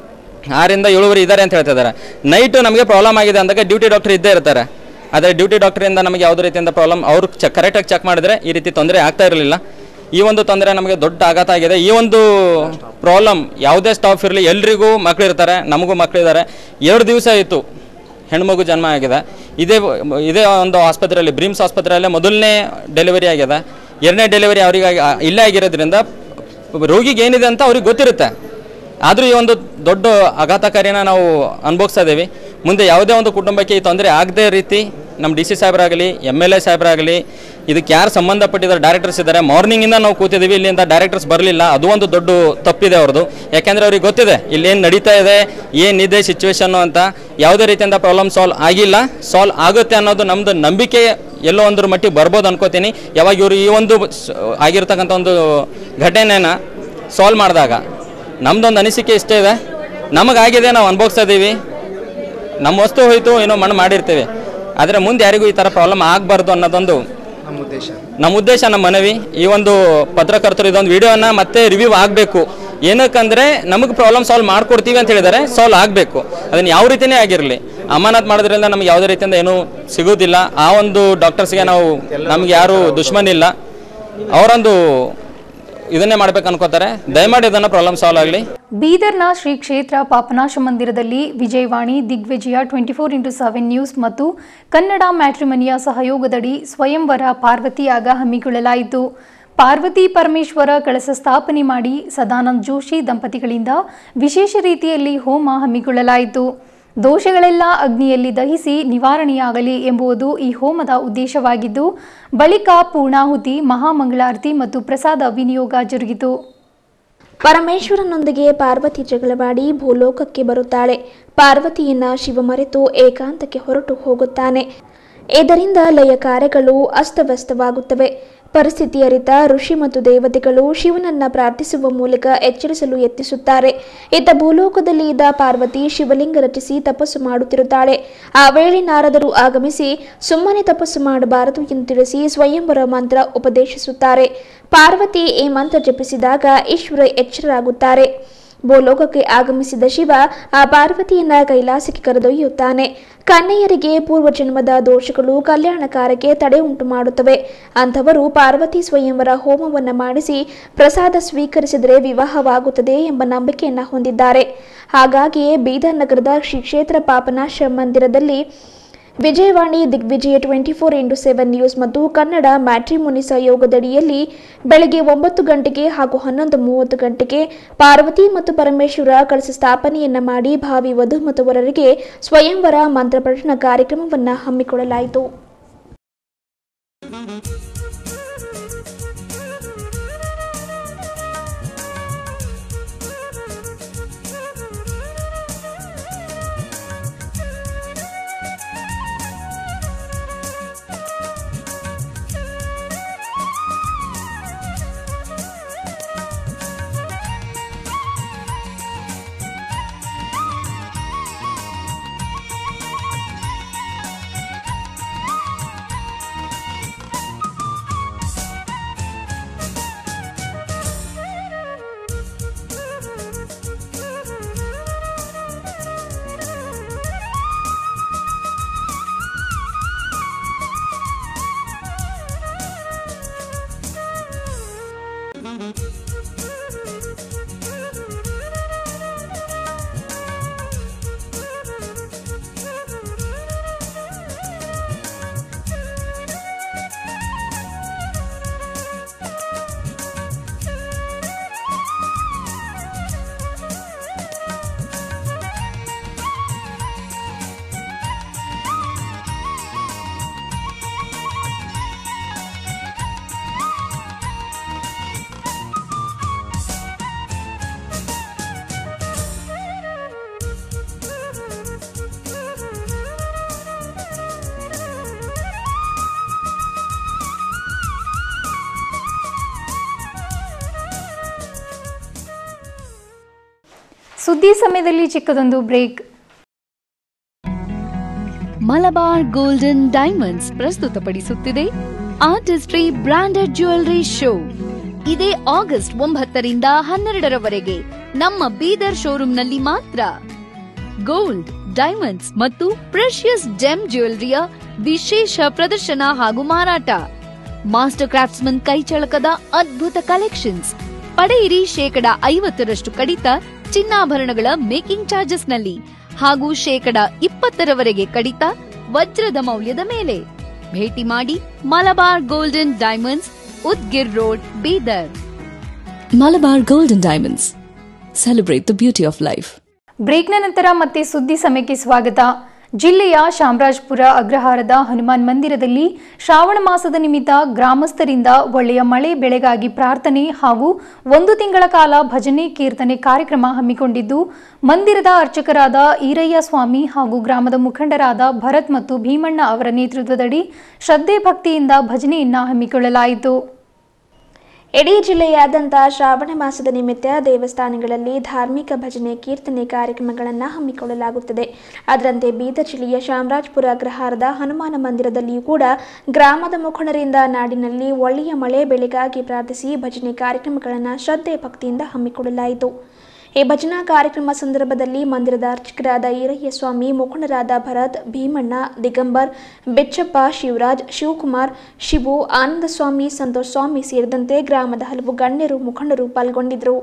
S5: ಆರಿಂದ ಏಳುವರೆ ಇದ್ದಾರೆ ಅಂತ ಹೇಳ್ತಾ ಇದ್ದಾರೆ ನೈಟು ನಮಗೆ ಪ್ರಾಬ್ಲಮ್ ಆಗಿದೆ ಅಂದಾಗ ಡ್ಯೂಟಿ ಡಾಕ್ಟರ್ ಇದ್ದೇ ಇರ್ತಾರೆ ಆದರೆ ಡ್ಯೂಟಿ ಡಾಕ್ಟರಿಂದ ನಮಗೆ ಯಾವುದೇ ರೀತಿಯಿಂದ ಪ್ರಾಬ್ಲಮ್ ಅವರು ಚೆಕ್ ಕರೆಕ್ಟಾಗಿ ಚೆಕ್ ಮಾಡಿದ್ರೆ ಈ ರೀತಿ ತೊಂದರೆ ಆಗ್ತಾ ಇರಲಿಲ್ಲ ಈ ಒಂದು ತೊಂದರೆ ನಮಗೆ ದೊಡ್ಡ ಆಘಾತ ಆಗಿದೆ ಈ ಒಂದು ಪ್ರಾಬ್ಲಮ್ ಯಾವುದೇ ಸ್ಟಾಫ್ ಇರಲಿ ಎಲ್ರಿಗೂ ಮಕ್ಕಳು ಇರ್ತಾರೆ ನಮಗೂ ಮಕ್ಕಳಿದ್ದಾರೆ ಎರಡು ದಿವಸ ಆಯಿತು ಹೆಣ್ಮಗು ಜನ್ಮ ಆಗಿದೆ ಇದೇ ಇದೇ ಒಂದು ಆಸ್ಪತ್ರೆಯಲ್ಲಿ ಬ್ರಿಮ್ಸ್ ಆಸ್ಪತ್ರೆಯಲ್ಲೇ ಮೊದಲನೇ ಡೆಲಿವರಿ ಆಗಿದೆ ಎರಡನೇ ಡೆಲಿವರಿ ಅವರಿಗೆ ಆಗಿ- ಇಲ್ಲೇ ಆಗಿರೋದ್ರಿಂದ ರೋಗಿಗೆ ಏನಿದೆ ಅಂತ ಅವ್ರಿಗೆ ಗೊತ್ತಿರುತ್ತೆ ಆದರೂ ಈ ಒಂದು ದೊಡ್ಡ ಆಘಾತಕಾರಿನ ನಾವು ಅನುಭವಿಸ್ತಾ ಇದ್ದೀವಿ ಮುಂದೆ ಯಾವುದೇ ಒಂದು ಕುಟುಂಬಕ್ಕೆ ಈ ತೊಂದರೆ ಆಗದೇ ರೀತಿ ನಮ್ಮ ಡಿ ಸಿ ಸಾಹೇಬರಾಗಲಿ ಎಮ್ ಎಲ್ ಎ ಸಾಹೇಬರಾಗಲಿ ಇದಕ್ಕೆ ಯಾರು ಸಂಬಂಧಪಟ್ಟಿದ್ದಾರೆ ಡೈರೆಕ್ಟರ್ಸ್ ಇದ್ದಾರೆ ಮಾರ್ನಿಂಗಿಂದ ನಾವು ಕೂತಿದ್ದೀವಿ ಇಲ್ಲಿಂದ ಡೈರೆಕ್ಟರ್ಸ್ ಬರಲಿಲ್ಲ ಅದು ಒಂದು ದೊಡ್ಡ ತಪ್ಪಿದೆ ಅವ್ರದ್ದು ಯಾಕೆಂದರೆ ಅವ್ರಿಗೆ ಗೊತ್ತಿದೆ ಇಲ್ಲಿ ಏನು ನಡೀತಾ ಇದೆ ಏನಿದೆ ಸಿಚುವೇಶನ್ನು ಅಂತ ಯಾವುದೇ ರೀತಿಯಿಂದ ಪ್ರಾಬ್ಲಮ್ ಸಾಲ್ವ್ ಆಗಿಲ್ಲ ಸಾಲ್ವ್ ಆಗುತ್ತೆ ಅನ್ನೋದು ನಮ್ಮದು ನಂಬಿಕೆ ಎಲ್ಲೋ ಒಂದ್ರ ಮಟ್ಟಿಗೆ ಬರ್ಬೋದು ಅನ್ಕೋತೀನಿ ಯಾವಾಗ ಇವರು ಈ ಒಂದು ಸ- ಆಗಿರ್ತಕ್ಕಂಥ ಒಂದು ಘಟನೆನ ಸಾಲ್ವ್ ಮಾಡಿದಾಗ ನಮ್ದೊಂದು ಅನಿಸಿಕೆ ಇಷ್ಟೇ ಇದೆ ನಮಗಾಗಿದೆ ನಾವು ಅನುಭವಿಸ್ತಾ ಇದ್ದೀವಿ ನಮ್ಮ ವಸ್ತು ಹೋಯ್ತು ಏನೋ ಮಣ್ಣು ಮಾಡಿರ್ತೀವಿ ಆದರೆ ಮುಂದೆ ಯಾರಿಗೂ ಈ ಥರ ಪ್ರಾಬ್ಲಮ್ ಆಗಬಾರ್ದು ಅನ್ನೋದೊಂದು ನಮ್ಮ ಉದ್ದೇಶ ನಮ್ಮ ಮನವಿ ಈ ಒಂದು ಪತ್ರಕರ್ತರು ಇದೊಂದು ವಿಡಿಯೋನ ಮತ್ತೆ ರಿವ್ಯೂ ಆಗಬೇಕು ಏನಕ್ಕಂದ್ರೆ ನಮಗೆ ಪ್ರಾಬ್ಲಮ್ ಸಾಲ್ವ್ ಮಾಡ್ಕೊಡ್ತೀವಿ ಅಂತ ಹೇಳಿದ್ದಾರೆ ಸಾಲ್ವ್ ಆಗಬೇಕು ಅದನ್ನು ಯಾವ ರೀತಿನೇ ಆಗಿರಲಿ ಅಮಾನತ್ ಮಾಡೋದ್ರಿಂದ ನಮ್ಗೆ ಯಾವುದೇ ರೀತಿಯಿಂದ ಏನೂ ಸಿಗೋದಿಲ್ಲ ಆ ಒಂದು ಡಾಕ್ಟರ್ಸ್ಗೆ ನಾವು ನಮ್ಗೆ ಯಾರು ದುಶ್ಮನ್ ಇಲ್ಲ ಅವರೊಂದು ಇದನ್ನೇ ಮಾಡ್ಬೇಕು ಅನ್ಕೋತಾರೆ ದಯಮಾಡಿ ಇದನ್ನು ಪ್ರಾಬ್ಲಮ್ ಸಾಲ್ವ್ ಆಗಲಿ
S1: ಬೀದರ್ನ ಶ್ರೀ ಕ್ಷೇತ್ರ ಪಾಪನಾಶ ಮಂದಿರದಲ್ಲಿ Vijayavani Digvijaya twenty four into seven news ಮತ್ತು ಕನ್ನಡ ಮ್ಯಾಟ್ರಿಮನಿಯ ಸಹಯೋಗದಡಿ ಸ್ವಯಂವರ ಪಾರ್ವತಿಯಾಗ ಹಮ್ಮಿಕೊಳ್ಳಲಾಯಿತು ಪಾರ್ವತಿ ಪರಮೇಶ್ವರ ಕಳಸ ಸ್ಥಾಪನೆ ಮಾಡಿ ಸದಾನಂದ್ ಜೋಶಿ ದಂಪತಿಗಳಿಂದ ವಿಶೇಷ ರೀತಿಯಲ್ಲಿ ಹೋಮ ಹಮ್ಮಿಕೊಳ್ಳಲಾಯಿತು ದೋಷಗಳೆಲ್ಲ ಅಗ್ನಿಯಲ್ಲಿ ದಹಿಸಿ ನಿವಾರಣೆಯಾಗಲಿ ಎಂಬುದು ಈ ಹೋಮದ ಉದ್ದೇಶವಾಗಿದ್ದು ಬಳಿಕ ಪೂರ್ಣಾಹುತಿ ಮಹಾಮಂಗಳಾರತಿ ಮತ್ತು ಪ್ರಸಾದ ವಿನಿಯೋಗ ಜರುಗಿತು
S2: ಪರಮೇಶ್ವರನೊಂದಿಗೆ ಪಾರ್ವತಿ ಜಗಳವಾಡಿ ಭೂಲೋಕಕ್ಕೆ ಬರುತ್ತಾಳೆ ಪಾರ್ವತಿಯನ್ನ ಶಿವ ಮರೆತು ಏಕಾಂತಕ್ಕೆ ಹೊರಟು ಹೋಗುತ್ತಾನೆ ಇದರಿಂದ ಲಯ ಕಾರ್ಯಗಳು ಅಸ್ತವ್ಯಸ್ತವಾಗುತ್ತವೆ ಪರಿಸ್ಥಿತಿ ಅರಿತ ಋಷಿ ಮತ್ತು ದೇವತೆಗಳು ಶಿವನನ್ನ ಪ್ರಾರ್ಥಿಸುವ ಮೂಲಕ ಎಚ್ಚರಿಸಲು ಯತ್ನಿಸುತ್ತಾರೆ ಇತ್ತ ಭೂಲೋಕದಲ್ಲಿ ಇದ್ದ ಪಾರ್ವತಿ ಶಿವಲಿಂಗ ರಚಿಸಿ ತಪಸ್ಸು ಮಾಡುತ್ತಿರುತ್ತಾಳೆ ಆ ವೇಳೆ ನಾರದರು ಆಗಮಿಸಿ ಸುಮ್ಮನೆ ತಪಸ್ಸು ಮಾಡಬಾರದು ಎಂದು ತಿಳಿಸಿ ಸ್ವಯಂವರ ಮಂತ್ರ ಉಪದೇಶಿಸುತ್ತಾರೆ ಪಾರ್ವತಿ ಈ ಮಂತ್ರ ಜಪಿಸಿದಾಗ ಈಶ್ವರ ಎಚ್ಚರರಾಗುತ್ತಾರೆ ಭೂಲೋಕಕ್ಕೆ ಆಗಮಿಸಿದ ಶಿವ ಆ ಪಾರ್ವತಿಯನ್ನ ಕೈಲಾಸಕ್ಕೆ ಕರೆದೊಯ್ಯುತ್ತಾನೆ ಕನ್ಯೆಯರಿಗೆ ಪೂರ್ವಜನ್ಮದ ದೋಷಗಳು ಕಲ್ಯಾಣಕಾರಕ್ಕೆ ತಡೆ ಉಂಟು ಮಾಡುತ್ತವೆ ಅಂಥವರು ಪಾರ್ವತಿ ಸ್ವಯಂವರ ಹೋಮವನ್ನ ಮಾಡಿಸಿ ಪ್ರಸಾದ ಸ್ವೀಕರಿಸಿದರೆ ವಿವಾಹವಾಗುತ್ತದೆ ಎಂಬ ನಂಬಿಕೆಯನ್ನ ಹೊಂದಿದ್ದಾರೆ ಹಾಗಾಗಿಯೇ ಬೀದರ್ ನಗರದ ಶ್ರೀ ಕ್ಷೇತ್ರ ಪಾಪನಾಶ ಮಂದಿರದಲ್ಲಿ Vijayavani Digvijaya twenty four into seven news ಮತ್ತು ಕನ್ನಡ ಮ್ಯಾಟ್ರಿಮುನಿ ಸಹಯೋಗದಡಿಯಲ್ಲಿ ಬೆಳಗ್ಗೆ ಒಂಬತ್ತು ಗಂಟೆಗೆ ಹಾಗೂ ಹನ್ನೊಂದು ಮೂವತ್ತು ಗಂಟೆಗೆ ಪಾರ್ವತಿ ಮತ್ತು ಪರಮೇಶ್ವರ ಕಳಸ ಸ್ಥಾಪನೆಯನ್ನ ಮಾಡಿ ಭಾವಿ ವಧು ಮತ್ತು ವರರಿಗೆ ಸ್ವಯಂವರ ಮಂತ್ರ ಪಠಣ ಕಾರ್ಯಕ್ರಮವನ್ನು ಹಮ್ಮಿಕೊಳ್ಳಲಾಯಿತು
S1: ಸುದ್ದಿ ಸಮಯದಲ್ಲಿ ಚಿಕ್ಕದೊಂದು ಬ್ರೇಕ್
S6: ಮಲಬಾರ್ ಗೋಲ್ಡನ್ ಡೈಮಂಡ್ಸ್ ಪ್ರಸ್ತುತಪಡಿಸುತ್ತಿದೆ ಆರ್ಟಿಸ್ಟ್ರಿ ಬ್ರಾಂಡೆಡ್ ಜ್ಯುವೆಲರಿ ಶೋ ಇದೇ ಆಗಸ್ಟ್ ಒಂಬತ್ತರಿಂದ ಹನ್ನೆರಡರವರೆಗೆ ನಮ್ಮ ಬೀದರ್ ಶೋರೂಂನಲ್ಲಿ ಮಾತ್ರ ಗೋಲ್ಡ್ ಡೈಮಂಡ್ಸ್ ಮತ್ತು ಪ್ರೆಷಿಯಸ್ ಜೆಮ್ ಜ್ಯುವೆಲರಿಯ ವಿಶೇಷ ಪ್ರದರ್ಶನ ಹಾಗೂ ಮಾರಾಟ ಮಾಸ್ಟರ್ ಕ್ರಾಫ್ಟ್ಸ್ಮನ್ ಕೈಚಳಕದ ಅದ್ಭುತ ಕಲೆಕ್ಷನ್ಸ್ ಪಡೆಯಿರಿ ಶೇಕಡ ಐವತ್ತರಷ್ಟು ಕಡಿತ ಚಿನ್ನಾಭರಣಗಳ ಮೇಕಿಂಗ್ ಚಾರ್ಜಸ್ನಲ್ಲಿ ಹಾಗೂ ಶೇಕಡ ಇಪ್ಪತ್ತರವರೆಗೆ ಕಡಿತ ವಜ್ರದ ಮೌಲ್ಯದ ಮೇಲೆ ಭೇಟಿ ಮಾಡಿ Malabar golden diamonds Udgir road Bidar
S7: Malabar Golden Diamonds. Celebrate the beauty of life.
S1: ಬ್ರೇಕ್ನ ನಂತರ ಮತ್ತೆ ಸುದ್ದಿ ಸಮಯಕ್ಕೆ ಸ್ವಾಗತ ಜಿಲ್ಲೆಯ ಶಾಮರಾಜ್ಪುರ ಅಗ್ರಹಾರದ ಹನುಮಾನ್ ಮಂದಿರದಲ್ಲಿ ಶ್ರಾವಣ ಮಾಸದ ನಿಮಿತ್ತ ಗ್ರಾಮಸ್ಥರಿಂದ ಒಳ್ಳೆಯ ಮಳೆ ಬೆಳೆಗಾಗಿ ಪ್ರಾರ್ಥನೆ ಹಾಗೂ ಒಂದು ತಿಂಗಳ ಕಾಲ ಭಜನೆ ಕೀರ್ತನೆ ಕಾರ್ಯಕ್ರಮ ಹಮ್ಮಿಕೊಂಡಿದ್ದು ಮಂದಿರದ ಅರ್ಚಕರಾದ ಈರಯ್ಯ ಸ್ವಾಮಿ ಹಾಗೂ ಗ್ರಾಮದ ಮುಖಂಡರಾದ ಭರತ್ ಮತ್ತು ಭೀಮಣ್ಣ ಅವರ ನೇತೃತ್ವದಡಿ ಶ್ರದ್ಧೆ ಭಕ್ತಿಯಿಂದ ಭಜನೆಯನ್ನ ಹಮ್ಮಿಕೊಳ್ಳಲಾಯಿತು
S2: ಇಡೀ ಜಿಲ್ಲೆಯಾದ್ಯಂತ ಶ್ರಾವಣ ಮಾಸದ ನಿಮಿತ್ತ ದೇವಸ್ಥಾನಗಳಲ್ಲಿ ಧಾರ್ಮಿಕ ಭಜನೆ ಕೀರ್ತನೆ ಕಾರ್ಯಕ್ರಮಗಳನ್ನು ಹಮ್ಮಿಕೊಳ್ಳಲಾಗುತ್ತದೆ ಅದರಂತೆ ಬೀದರ್ ಜಿಲ್ಲೆಯ ಚಾಮರಾಜಪುರ ಅಗ್ರಹಾರದ ಹನುಮಾನ ಮಂದಿರದಲ್ಲಿಯೂ ಕೂಡ ಗ್ರಾಮದ ಮುಖಂಡರಿಂದ ನಾಡಿನಲ್ಲಿ ಒಳ್ಳೆಯ ಮಳೆ ಬೆಳೆಗಾಗಿ ಪ್ರಾರ್ಥಿಸಿ ಭಜನೆ ಕಾರ್ಯಕ್ರಮಗಳನ್ನು ಶ್ರದ್ಧೆ ಭಕ್ತಿಯಿಂದ ಹಮ್ಮಿಕೊಳ್ಳಲಾಯಿತು ಈ ಭಜನಾ ಕಾರ್ಯಕ್ರಮ ಸಂದರ್ಭದಲ್ಲಿ ಮಂದಿರದ ಅರ್ಚಕರಾದ ಈರಯ್ಯ ಸ್ವಾಮಿ ಮುಖಂಡರಾದ ಭರತ್ ಭೀಮಣ್ಣ ದಿಗಂಬರ್ ಬೆಚ್ಚಪ್ಪ ಶಿವರಾಜ್ ಶಿವಕುಮಾರ್ ಶಿವು ಆನಂದಸ್ವಾಮಿ ಸಂತೋಷ್ ಸ್ವಾಮಿ ಸೇರಿದಂತೆ ಗ್ರಾಮದ ಹಲವು ಗಣ್ಯರು ಮುಖಂಡರು ಪಾಲ್ಗೊಂಡಿದ್ದರು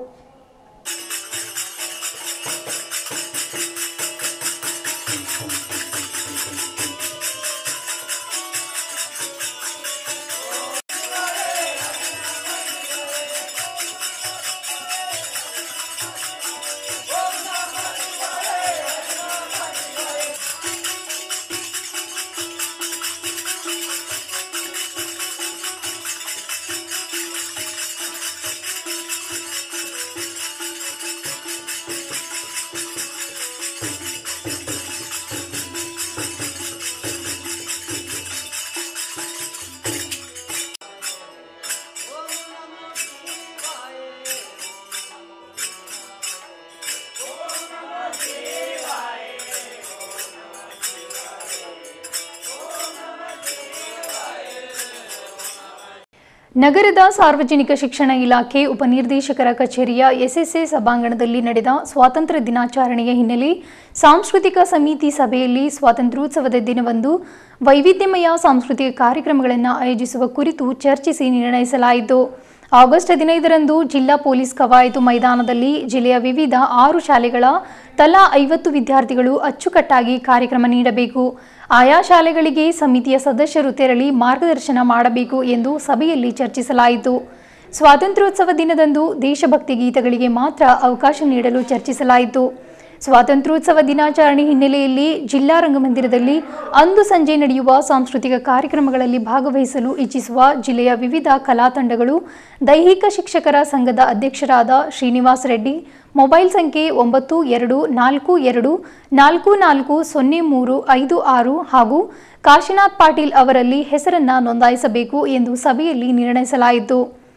S1: ನಗರದ ಸಾರ್ವಜನಿಕ ಶಿಕ್ಷಣ ಇಲಾಖೆ ಉಪನಿರ್ದೇಶಕರ ಕಚೇರಿಯ ಎಸ್ಎಸ್ಎ ಸಭಾಂಗಣದಲ್ಲಿ ನಡೆದ ಸ್ವಾತಂತ್ರ್ಯ ದಿನಾಚರಣೆಯ ಹಿನ್ನೆಲೆ ಸಾಂಸ್ಕೃತಿಕ ಸಮಿತಿ ಸಭೆಯಲ್ಲಿ ಸ್ವಾತಂತ್ರ್ಯೋತ್ಸವದ ದಿನವಂದು ವೈವಿಧ್ಯಮಯ ಸಾಂಸ್ಕೃತಿಕ ಕಾರ್ಯಕ್ರಮಗಳನ್ನು ಆಯೋಜಿಸುವ ಕುರಿತು ಚರ್ಚಿಸಿ ನಿರ್ಣಯಿಸಲಾಯಿತು ಆಗಸ್ಟ್ ಹದಿನೈದರಂದು ಜಿಲ್ಲಾ ಪೊಲೀಸ್ ಕವಾಯತು ಮೈದಾನದಲ್ಲಿ ಜಿಲ್ಲೆಯ ವಿವಿಧ ಆರು ಶಾಲೆಗಳ ತಲಾ ಐವತ್ತು ವಿದ್ಯಾರ್ಥಿಗಳು ಅಚ್ಚುಕಟ್ಟಾಗಿ ಕಾರ್ಯಕ್ರಮ ನೀಡಬೇಕು ಆಯಾ ಶಾಲೆಗಳಿಗೆ ಸಮಿತಿಯ ಸದಸ್ಯರು ತೆರಳಿ ಮಾರ್ಗದರ್ಶನ ಮಾಡಬೇಕು ಎಂದು ಸಭೆಯಲ್ಲಿ ಚರ್ಚಿಸಲಾಯಿತು ಸ್ವಾತಂತ್ರ್ಯೋತ್ಸವ ದಿನದಂದು ದೇಶಭಕ್ತಿ ಗೀತೆಗಳಿಗೆ ಮಾತ್ರ ಅವಕಾಶ ನೀಡಲು ಚರ್ಚಿಸಲಾಯಿತು ಸ್ವಾತಂತ್ರ್ಯೋತ್ಸವ ದಿನಾಚರಣೆ ಹಿನ್ನೆಲೆಯಲ್ಲಿ ಜಿಲ್ಲಾ ರಂಗಮಂದಿರದಲ್ಲಿ ಅಂದು ಸಂಜೆ ನಡೆಯುವ ಸಾಂಸ್ಕೃತಿಕ ಕಾರ್ಯಕ್ರಮಗಳಲ್ಲಿ ಭಾಗವಹಿಸಲು ಇಚ್ಛಿಸುವ ಜಿಲ್ಲೆಯ ವಿವಿಧ ಕಲಾ ತಂಡಗಳು ದೈಹಿಕ ಶಿಕ್ಷಕರ ಸಂಘದ ಅಧ್ಯಕ್ಷರಾದ ಶ್ರೀನಿವಾಸ್ ರೆಡ್ಡಿ ಮೊಬೈಲ್ ಸಂಖ್ಯೆ ಒಂಬತ್ತು ಎರಡು ನಾಲ್ಕು ಎರಡು ನಾಲ್ಕು ನಾಲ್ಕು ಸೊನ್ನೆ ಮೂರು ಐದು ಆರು ಹಾಗೂ ಕಾಶಿನಾಥ್ ಪಾಟೀಲ್ ಅವರಲ್ಲಿ ಹೆಸರನ್ನ ನೋಂದಾಯಿಸಬೇಕು ಎಂದು ಸಭೆಯಲ್ಲಿ ನಿರ್ಣಯಿಸಲಾಯಿತು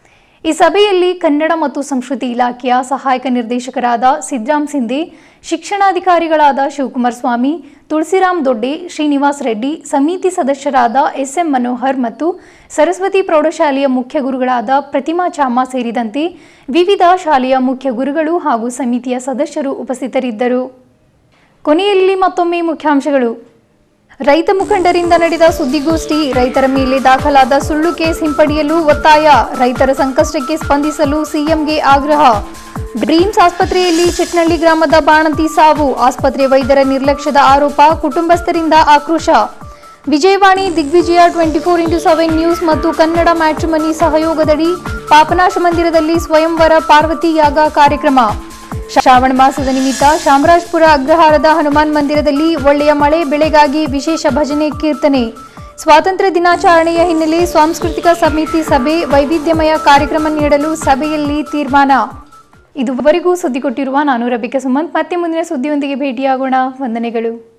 S1: ಈ ಸಭೆಯಲ್ಲಿ ಕನ್ನಡ ಮತ್ತು ಸಂಸ್ಕೃತಿ ಇಲಾಖೆಯ ಸಹಾಯಕ ನಿರ್ದೇಶಕರಾದ ಸಿದ್ರಾಮ್ ಸಿಂಧೆ ಶಿಕ್ಷಣಾಧಿಕಾರಿಗಳಾದ ಶಿವಕುಮಾರ್ ಸ್ವಾಮಿ ತುಳಸಿರಾಮ್ ದೊಡ್ಡೆ ಶ್ರೀನಿವಾಸ್ ರೆಡ್ಡಿ ಸಮಿತಿ ಸದಸ್ಯರಾದ ಎಸ್ಎಂ ಮನೋಹರ್ ಮತ್ತು ಸರಸ್ವತಿ ಪ್ರೌಢಶಾಲೆಯ ಮುಖ್ಯ ಗುರುಗಳಾದ ಪ್ರತಿಮಾ ಚಾಮ ಸೇರಿದಂತೆ ವಿವಿಧ ಶಾಲೆಯ ಮುಖ್ಯ ಗುರುಗಳು ಹಾಗೂ ಸಮಿತಿಯ ಸದಸ್ಯರು ಉಪಸ್ಥಿತರಿದ್ದರು ಕೊನೆಯಲ್ಲಿ ಮತ್ತೊಮ್ಮೆ ಮುಖ್ಯಾಂಶಗಳು ರೈತ ಮುಖಂಡರಿಂದ ನಡೆದ ಸುದ್ದಿಗೋಷ್ಠಿ ರೈತರ ಮೇಲೆ ದಾಖಲಾದ ಸುಳ್ಳು ಕೇಸ್ ಹಿಂಪಡೆಯಲು ಒತ್ತಾಯ ರೈತರ ಸಂಕಷ್ಟಕ್ಕೆ ಸ್ಪಂದಿಸಲು ಸಿಎಂಗೆ ಆಗ್ರಹ ಡ್ರೀಮ್ಸ್ ಆಸ್ಪತ್ರೆಯಲ್ಲಿ ಚಿಟ್ನಳ್ಳಿ ಗ್ರಾಮದ ಬಾಣಂತಿ ಸಾವು ಆಸ್ಪತ್ರೆ ವೈದ್ಯರ ನಿರ್ಲಕ್ಷ್ಯದ ಆರೋಪ ಕುಟುಂಬಸ್ಥರಿಂದ ಆಕ್ರೋಶ Vijayavani Digvijaya twenty four into seven news ಮತ್ತು ಕನ್ನಡ ಮ್ಯಾಟ್ರಿಮನಿ ಸಹಯೋಗದಡಿ ಪಾಪನಾಶ ಮಂದಿರದಲ್ಲಿ ಸ್ವಯಂವರ ಪಾರ್ವತಿ ಯಾಗ ಕಾರ್ಯಕ್ರಮ ಶ್ರಾವಣ ಮಾಸದ ನಿಮಿತ್ತ ಚಾಮರಾಜಪುರ ಅಗ್ರಹಾರದ ಹನುಮಾನ್ ಮಂದಿರದಲ್ಲಿ ಒಳ್ಳೆಯ ಮಳೆ ಬೆಳೆಗಾಗಿ ವಿಶೇಷ ಭಜನೆ ಕೀರ್ತನೆ ಸ್ವಾತಂತ್ರ್ಯ ದಿನಾಚರಣೆಯ ಹಿನ್ನೆಲೆ ಸಾಂಸ್ಕೃತಿಕ ಸಮಿತಿ ಸಭೆ ವೈವಿಧ್ಯಮಯ ಕಾರ್ಯಕ್ರಮ ನೀಡಲು ಸಭೆಯಲ್ಲಿ ತೀರ್ಮಾನ ಇದುವರೆಗೂ ಸುದ್ದಿ ಕೊಟ್ಟಿರುವ ನಾನು ರಬಿಕಾ ಸುಮಂತ್ ಮತ್ತೆ ಮುಂದಿನ ಸುದ್ದಿಯೊಂದಿಗೆ ಭೇಟಿಯಾಗೋಣ ವಂದನೆಗಳು